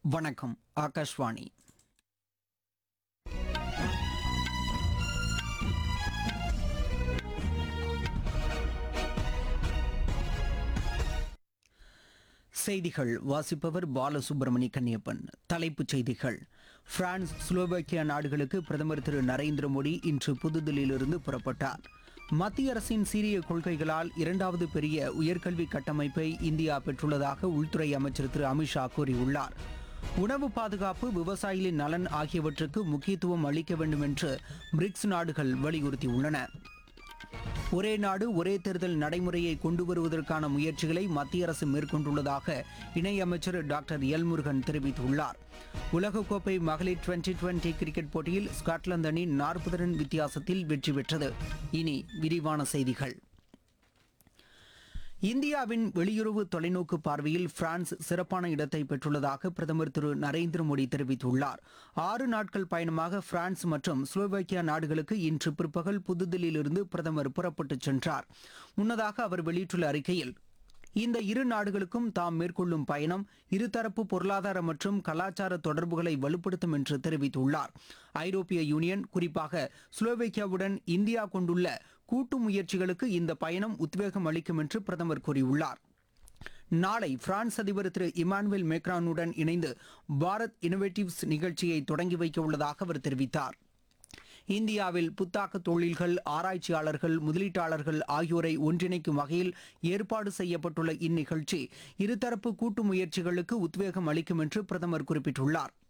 வணக்கம் ஆகாஷ்வாணி செய்திகள் வாசிப்பவர் பாலசுப்ரமணி கன்னியப்பன் தலைப்புச் செய்திகள் பிரான்ஸ் ஸ்லோவேக்கியா நாடுகளுக்கு பிரதமர் திரு நரேந்திர மோடி இன்று புதுதில்லியிலிருந்து புறப்பட்டார் மத்திய அரசின் சீரிய கொள்கைகளால் இரண்டாவது பெரிய உயர்கல்வி கட்டமைப்பை இந்தியா பெற்றுள்ளதாக உள்துறை அமைச்சர் திரு அமித்ஷா கூறியுள்ளார் உணவு பாதுகாப்பு விவசாயிகளின் நலன் ஆகியவற்றுக்கு முக்கியத்துவம் அளிக்க வேண்டும் என்று பிரிக்ஸ் நாடுகள் வலியுறுத்தியுள்ளன ஒரே நாடு ஒரே தேர்தல் நடைமுறையை கொண்டு வருவதற்கான முயற்சிகளை மத்திய அரசு மேற்கொண்டுள்ளதாக இணையமைச்சர் டாக்டர் எல் முருகன் தெரிவித்துள்ளார் உலகக்கோப்பை மகளிர் டுவெண்டி டுவெண்டி கிரிக்கெட் போட்டியில் ஸ்காட்லாந்து அணி நாற்பது ரன் வித்தியாசத்தில் வெற்றி பெற்றது இனி விரிவான செய்திகள் இந்தியாவின் வெளியுறவு தொலைநோக்கு பார்வையில் பிரான்ஸ் சிறப்பான இடத்தை பெற்றுள்ளதாக பிரதமர் திரு நரேந்திர மோடி தெரிவித்துள்ளார் ஆறு நாட்கள் பயணமாக பிரான்ஸ் மற்றும் ஸ்லோவேக்கியா நாடுகளுக்கு இன்று பிற்பகல் புதுதில்லியிலிருந்து பிரதமர் புறப்பட்டுச் சென்றார் முன்னதாக அவர் வெளியிட்டுள்ள அறிக்கையில் இந்த இரு நாடுகளுக்கும் தாம் மேற்கொள்ளும் பயணம் இருதரப்பு பொருளாதார மற்றும் கலாச்சார தொடர்புகளை வலுப்படுத்தும் என்று தெரிவித்துள்ளார் ஐரோப்பிய யூனியன் குறிப்பாக ஸ்லோவேக்கியாவுடன் இந்தியா கொண்டுள்ள கூட்டு முயற்சிகளுக்கு இந்த பயணம் உத்வேகம் அளிக்கும் என்று பிரதமர் கூறியுள்ளார் நாளை பிரான்ஸ் அதிபர் திரு இமானுவேல் மேக்ரானுடன் இணைந்து பாரத் இனோவேட்டிவ்ஸ் நிகழ்ச்சியை தொடங்கி வைக்க உள்ளதாக அவர் தெரிவித்தார் இந்தியாவில் புத்தாக்க தொழில்கள் ஆராய்ச்சியாளர்கள் முதலீட்டாளர்கள் ஆகியோரை ஒன்றிணைக்கும் வகையில் ஏற்பாடு செய்யப்பட்டுள்ள இந்நிகழ்ச்சி இருதரப்பு கூட்டு முயற்சிகளுக்கு உத்வேகம் அளிக்கும் என்று பிரதமர் குறிப்பிட்டுள்ளார்